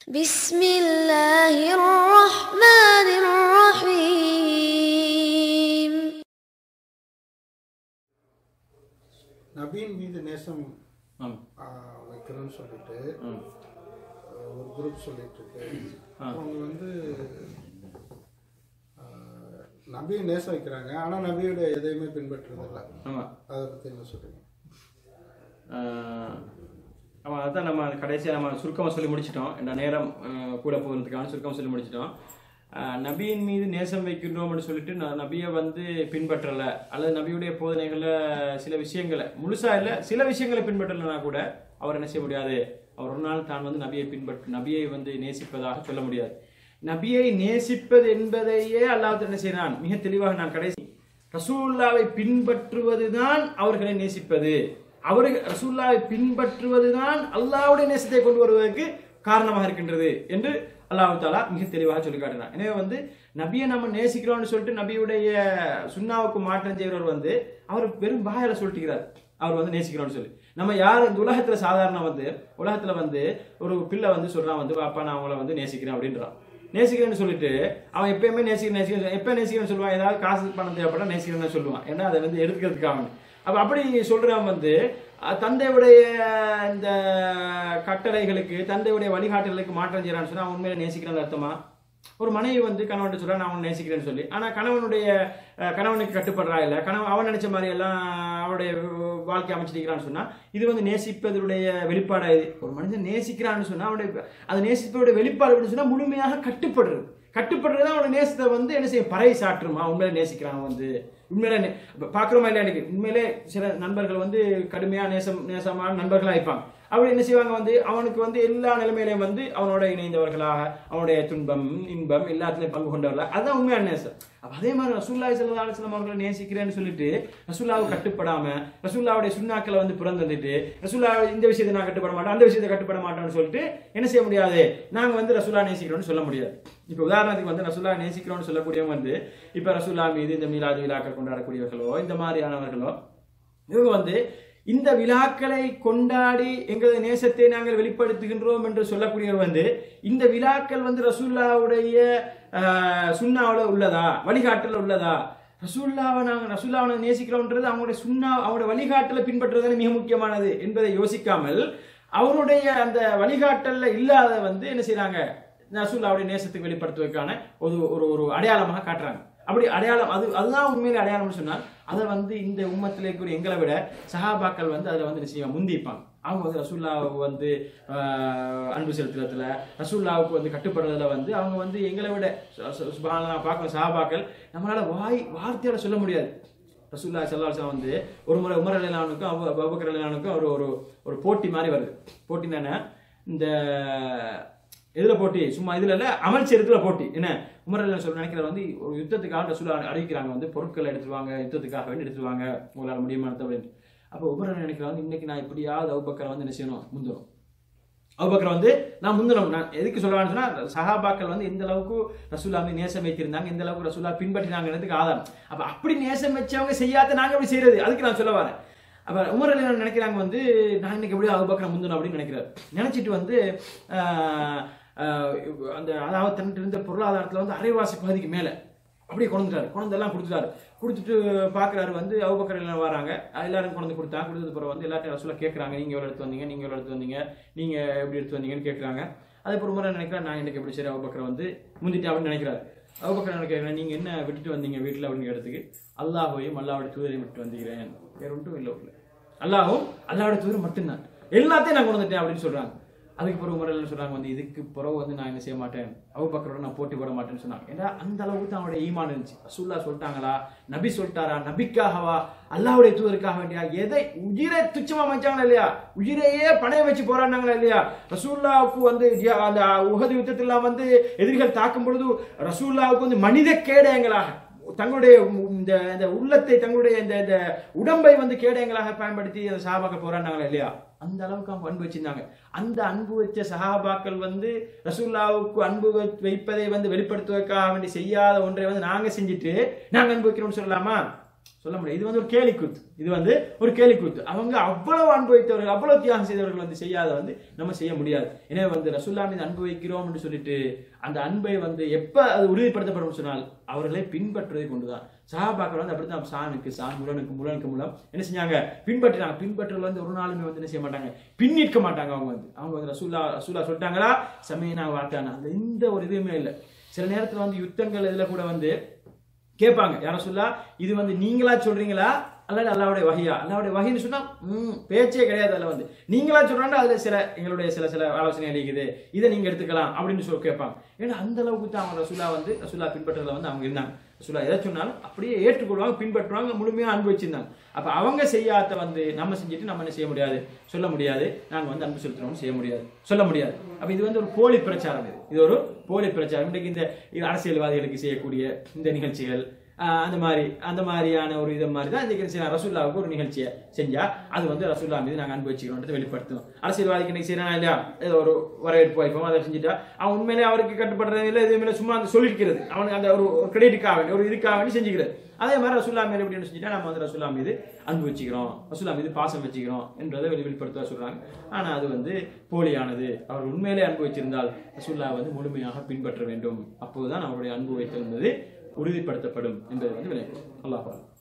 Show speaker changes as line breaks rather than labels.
بسم الله الرحمن الرحيم
நபீன் மீது நேசம்
ஆம்
ஆ, வைக்கிறோன்னு சொல்லிட்டு
ம்
ஆ, ஒரு குரூப் சொல்லிட்டு இருக்கு அவங்க வந்து ஆ, நபியை நேசம் வைக்கிறாங்க ஆனா நபியோட எதையுமே பின்பற்றுறதில்ல
ஆமாம்
அதை பத்தி என்ன சொல்றீங்க
ஆமாம் அதான் நம்ம கடைசியாக நம்ம சுருக்கமாக சொல்லி முடிச்சிட்டோம் இந்த நேரம் ஆஹ், கூட போகிறதுக்கான சுருக்கமாக சொல்லி முடிச்சிட்டோம் ஆஹ், நபியின் மீது நேசம் வைக்கின்றோம்னு சொல்லிட்டு நான் நபியை வந்து பின்பற்றலை அல்லது நபியுடைய போதனைகளில் சில விஷயங்களை முழுசா இல்லை சில விஷயங்களை பின்பற்றலைன்னா கூட அவர் என்ன செய்ய முடியாது அவர் ஒரு நாள் தான் வந்து நபியை பின்பற்ற நபியை வந்து நேசிப்பதாக சொல்ல முடியாது நபியை நேசிப்பது என்பதையே அல்லாஹ் என்ன செய்கிறான் மிக தெளிவாக நான் கடைசி ரசூல்லாவை பின்பற்றுவதுதான் அவர்களை நேசிப்பது அவர்கள் ரசூல்லாவை பின்பற்றுவதுதான் அல்லாஹ்வுடைய நேசத்தை கொண்டு வருவதற்கு காரணமாக இருக்கின்றது என்று அல்லாஹ் தாலா மிக தெளிவாக சொல்லி காட்டினார் எனவே வந்து நபியை நம்ம நேசிக்கிறோம்னு சொல்லிட்டு நபியுடைய சுண்ணாவுக்கு மாற்றம் செய்கிறவர் வந்து அவர் வெறும் வாயில சொல்லிட்டுக்கிறார் அவர் வந்து நேசிக்கிறோம்னு சொல்லி நம்ம யார் இந்த உலகத்துல சாதாரண வந்து உலகத்துல வந்து ஒரு பிள்ளை வந்து சொல்றான் வந்து அப்பா நான் அவங்கள வந்து நேசிக்கிறேன் அப்படின்றான் நேசிக்கிறேன்னு சொல்லிட்டு அவன் எப்பயுமே நேசிக்கிறேன் நேசிக்கிறேன் எப்போ நேசிக்கிறேன்னு சொல்லுவான் ஏதாவது காசு பணம் தேவைப்பட்டா நேசிக்கிறேன்னு சொல்லுவான் ஏன்னா அதை வந்து எடுத்துக்கிறதுக்காக அப்ப அப்படி சொல்றவன் வந்து அஹ், தந்தையுடைய இந்த கட்டளைகளுக்கு தந்தையுடைய வழிகாட்டலுக்கு மாற்றம் செய்யறான்னு சொன்னா அவன் உண்மையில நேசிக்கிறான்னு அர்த்தமா ஒரு மனைவி வந்து கணவன் சொல்றா நான் அவனை நேசிக்கிறேன்னு சொல்லி ஆனா கணவனுடைய அஹ், கணவனுக்கு கட்டுப்படுறா இல்ல கணவன் அவன் நினைச்ச மாதிரி எல்லாம் அவனுடைய வாழ்க்கை அமைச்சிருக்கிறான்னு சொன்னா இது வந்து நேசிப்பதனுடைய வெளிப்பாடா இது ஒரு மனிதன் நேசிக்கிறான்னு சொன்னா அவனுடைய அது நேசிப்பதோட வெளிப்பாடு அப்படின்னு சொன்னா முழுமையாக கட்டுப்படுறது கட்டுப்படுறது அவனோட நேசத்தை வந்து என்ன செய்யும் பறை சாற்றுமா உண்மையில நேசிக்கிறான் வந்து உண்மையில நே- இப்ப பாக்குறோமா இல்லையா இன்னைக்கு உண்மையிலே சில நண்பர்கள் வந்து கடுமையா நேசம் நேசமான நண்பர்களா இருப்பாங்க அப்படி என்ன செய்வாங்க வந்து அவனுக்கு வந்து எல்லா நிலைமையிலையும் வந்து அவனோட இணைந்தவர்களாக அவனுடைய துன்பம் இன்பம் எல்லாத்துலயும் பங்கு கொண்டவர்களா அதுதான் உண்மையான நேசம் அப்ப அதே மாதிரி ரசூல்லாய் சல்லா அலுவலம் அவர்களை நேசிக்கிறேன்னு சொல்லிட்டு ரசூல்லாவை கட்டுப்படாம ரசூல்லாவுடைய சுண்ணாக்களை வந்து பிறந்துட்டு ரசூல்லா இந்த விஷயத்தை நான் கட்டுப்பட மாட்டேன் அந்த விஷயத்தை கட்டுப்பட மாட்டேன்னு சொல்லிட்டு என்ன செய்ய முடியாது நாங்க வந்து ரசூல்லா நேசிக்கிறோம்னு சொல்ல முடியாது இப்ப உதாரணத்துக்கு வந்து ரசூல்லா நேசிக்கிறோம்னு சொல்லக்கூடியவங்க வந்து இப்ப ரசூல்லா மீது இந்த மீலாது விழாக்கள் கொண்டாடக்கூடியவர்களோ இந்த மாதிரியானவர்களோ இவங்க வந்து இந்த விழாக்களை கொண்டாடி எங்களது நேசத்தை நாங்கள் வெளிப்படுத்துகின்றோம் என்று சொல்லக்கூடியவர் வந்து இந்த விழாக்கள் வந்து ரசூல்லாவுடைய ஆஹ், சுன்னாவுல உள்ளதா வழிகாட்டல உள்ளதா ரசூல்லாவை நாங்கள் ரசூல்லாவை நாங்கள் நேசிக்கிறோம்ன்றது அவங்களுடைய சுண்ணா அவங்களுடைய வழிகாட்டலை பின்பற்றுறது மிக முக்கியமானது என்பதை யோசிக்காமல் அவருடைய அந்த வழிகாட்டல்ல இல்லாத வந்து என்ன செய்றாங்க ரசூல்லாவுடைய நேசத்துக்கு வெளிப்படுத்துவதற்கான ஒரு ஒரு ஒரு அடையாளமாக காட்டுறாங்க அப்படி அடையாளம் அது அதுதான் உண்மையிலே அடையாளம்னு சொன்னால் அதை வந்து இந்த உம்மத்திலே கூடிய எங்களை விட சஹாபாக்கள் வந்து அதில் வந்து நிச்சயம் முந்திப்பாங்க அவங்க வந்து ரசூல்லாவுக்கு வந்து ஆஹ், அன்பு செலுத்துறதுல ரசூல்லாவுக்கு வந்து கட்டுப்படுறதுல வந்து அவங்க வந்து எங்களை விட சுபானா பார்க்கணும் சஹாபாக்கள் நம்மளால வாய் வார்த்தையால சொல்ல முடியாது ரசூல்லா சல்லாஹ் வந்து ஒரு முறை உமர் அலிலானுக்கும் அபு அபுபக்கர் அலிலானுக்கும் ஒரு ஒரு ஒரு போட்டி மாதிரி வருது போட்டி என்னன்னா இந்த எதுல போட்டி சும்மா இதுல இல்ல அமல் செய்யறதுல போட்டி என்ன உமர் அலிலான் சொல்ல நினைக்கிறார் வந்து ஒரு யுத்தத்துக்காக ரசூல்லா அறிவிக்கிறாங்க வந்து பொருட்களை எடுத்துட்டு வாங்க யுத்தத்துக்காக வேண்டி எடுத்துட்டு வாங்க உங்களால் முடியுமானது அப்படின்னு அப்போ உமர் அலிலான் நினைக்கிறார் வந்து இன்னைக்கு நான் எப்படியாவது அபுபக்கரை வந்து என்ன செய்யணும் முந்தணும் அபுபக்கர் வந்து நான் முந்தணும் நான் எதுக்கு சொல்லுவான்னு சொன்னா சஹாபாக்கள் வந்து எந்த அளவுக்கு ரசூலா வந்து நேசம் வைத்திருந்தாங்க எந்த அளவுக்கு ரசூலா பின்பற்றினாங்கிறதுக்கு ஆதாரம் அப்ப அப்படி நேசம் வச்சவங்க செய்யாத நாங்க எப்படி செய்யறது அதுக்கு நான் சொல்ல வரேன் அப்ப உமர் அலி நினைக்கிறாங்க வந்து நான் இன்னைக்கு எப்படியோ அபுபக்கரை முந்தணும் அப்படின்னு நினைக்கிறார் நினைச்சிட்டு வந்து ஆஹ், ஆஹ், அந்த அதாவது தன்னிட்டு இருந்த பொருளாதாரத்துல வந்து அரைவாசி பகுதிக்கு மேல அப்படியே கொண்டுட்டாரு கொண்டு எல்லாம் கொடுத்துட்டாரு கொடுத்துட்டு பார்க்குறாரு வந்து அவுபக்கர் எல்லாம் வராங்க எல்லாரும் கொண்டு கொடுத்தாங்க கொடுத்தது பிறகு வந்து எல்லாத்தையும் ரசூலா கேட்குறாங்க நீங்கள் எவ்வளோ எடுத்து வந்தீங்க நீங்கள் எவ்வளோ எடுத்து வந்தீங்க நீங்கள் எப்படி எடுத்து வந்தீங்கன்னு கேட்குறாங்க அதே ஒரு முறை நினைக்கிறேன் நான் எனக்கு எப்படி சரி அவுபக்கரை வந்து முந்திட்டு அப்படின்னு நினைக்கிறாரு அவுபக்கர் நினைக்கிறேன் நீங்கள் என்ன விட்டுட்டு வந்தீங்க வீட்டில் அப்படின்னு கேட்டதுக்கு அல்லாஹையும் அல்லாவோட தூதரையும் விட்டு வந்துக்கிறேன் வேற ஒன்றும் இல்லை உள்ள அல்லாஹும் அல்லாவோட தூதர் மட்டும்தான் எல்லாத்தையும் நான் கொண்டு வந்துட்டேன் அப்படின்னு சொல்றாங்க அதுக்கு பிறகு முறையில் சொல்றாங்க வந்து இதுக்கு பிறகு வந்து நான் என்ன செய்ய மாட்டேன் அவுபக்கரோட நான் போட்டி போட மாட்டேன்னு சொன்னாங்க ஏன்னா அந்த அளவுக்கு தான் அவனுடைய ஈமான் இருந்துச்சு ரசூல்லா சொல்லிட்டாங்களா நபி சொல்லிட்டாரா நபிக்காகவா அல்லாஹ்வுடைய தூதருக்காக வேண்டியா எதை உயிரை துச்சமா வச்சாங்களா இல்லையா உயிரையே பணைய வச்சு போராடினாங்களா இல்லையா ரசூல்லாவுக்கு வந்து ஜியா- அந்த உகது யுத்தத்துல வந்து எதிரிகள் தாக்கும் பொழுது ரசூல்லாவுக்கு வந்து மனித கேடயங்களாக தங்களுடைய இந்த இந்த உள்ளத்தை தங்களுடைய இந்த இந்த உடம்பை வந்து கேடயங்களாக பயன்படுத்தி அந்த சஹாபாக்கள் போராடினாங்களா இல்லையா அந்த அளவுக்கு அவங்க அன்பு வச்சிருந்தாங்க அந்த அன்பு வச்ச சஹாபாக்கள் வந்து ரசூல்லாவுக்கு அன்பு வை- வைப்பதை வந்து வெளிப்படுத்துவதற்காக வேண்டி செய்யாத ஒன்றை வந்து நாங்க செஞ்சுட்டு நாங்க அன்பு வைக்கிறோம்னு சொல்லலாமா சொல்ல முடியாது இது வந்து ஒரு கேலிக்கூத்து இது வந்து ஒரு கேலிக்கூத்து அவங்க அவ்வளவு அன்பு வைத்தவர்கள் அவ்வளவு தியாகம் செய்தவர்கள் வந்து செய்யாத வந்து நம்ம செய்ய முடியாது எனவே வந்து ரசுல்லா மீது அன்பு வைக்கிறோம் என்று சொல்லிட்டு அந்த அன்பை வந்து எப்ப அது உறுதிப்படுத்தப்படும் சொன்னால் அவர்களை பின்பற்றுவதை கொண்டுதான் சஹாபாக்கள் வந்து அப்படித்தான் சாணுக்கு சான் முலனுக்கு முலனுக்கு மூலம் என்ன செஞ்சாங்க பின்பற்றினாங்க பின்பற்றல் வந்து ஒரு நாளுமே வந்து என்ன செய்ய மாட்டாங்க பின்னிற்க மாட்டாங்க அவங்க வந்து அவங்க வந்து ரசூல்லா ரசூல்லா சொல்லிட்டாங்களா சமயனா வாட்டானா அந்த இந்த ஒரு இதுவுமே இல்லை சில நேரத்துல வந்து யுத்தங்கள் இதுல கூட வந்து கேட்பாங்க யார சொல்லா இது வந்து நீங்களா சொல்றீங்களா அல்லது அல்லாவுடைய வகையா அல்லாவுடைய வகைன்னு சொன்னா ம் பேச்சே கிடையாது அதில் வந்து நீங்களா சொல்றாங்க அதுல சில எங்களுடைய சில சில ஆலோசனை இருக்குது இதை நீங்க எடுத்துக்கலாம் அப்படின்னு சொல்லி கேட்பாங்க ஏன்னா அந்த அளவுக்கு தான் அவங்க ரசூலா வந்து ரசூலா பின்பற்றதுல வந்து அவங்க இருந்தாங்க ரசூலா எதை சொன்னாலும் அப்படியே ஏற்றுக்கொள்வாங்க பின்பற்றுவாங்க முழுமையா அன்பு வச்சிருந்தாங்க அப்ப அவங்க செய்யாத வந்து நம்ம செஞ்சுட்டு நம்ம என்ன செய்ய முடியாது சொல்ல முடியாது நாங்க வந்து அன்பு செலுத்துறோம்னு செய்ய முடியாது சொல்ல முடியாது அப்ப இது வந்து ஒரு போலி பிரச்சாரம் இது இது ஒரு போலி பிரச்சாரம் இன்றைக்கு இந்த இது அரசியல்வாதிகளுக்கு செய்யக்கூடிய இந்த நிகழ்ச்சிகள் ஆஹ் அந்த மாதிரி அந்த மாதிரியான ஒரு இது மாதிரி தான் இன்னைக்கு செய்யலாம் ரசூல்லாவுக்கு ஒரு நிகழ்ச்சியை செஞ்சா அது வந்து ரசூல்லா மீது நாங்கள் அன்பு வச்சுக்கிறோம்ன்றதை வெளிப்படுத்தும் அரசியல்வாதிக்கு இன்னைக்கு செய்யறான் இல்லையா ஏதோ ஒரு வரவேற்பு வைப்போம் அதை செஞ்சுட்டா அவன் உண்மையிலே அவருக்கு கட்டுப்படுறது இல்லை எதுவுமே இல்லை, சும்மா அந்த சொல்லிருக்கிறது அவனுக்கு அந்த ஒரு கிரெடிட்டுக்காக வேண்டி ஒரு இதுக்காக வேண்டி செஞ்சுக்கிறது அதே மாதிரி ரசூல்லா மேல எப்படின்னு செஞ்சுட்டா நம்ம வந்து ரசூல்லா மீது அன்பு வச்சுக்கிறோம் ரசூல்லா மீது பாசம் வச்சுக்கிறோம் என்றதை வெளி வெளிப்படுத்த சொல்றாங்க ஆனா அது வந்து போலியானது அவர் உண்மையிலே அன்பு வச்சிருந்தால் ரசூல்லா வந்து முழுமையாக பின்பற்ற வேண்டும் அப்போதுதான் அவருடைய அன்பு வைத்தல் என்பது உறுதிப்படுத்தப்படும் என்பதை வந்து விளக்கும் அல்லாஹ்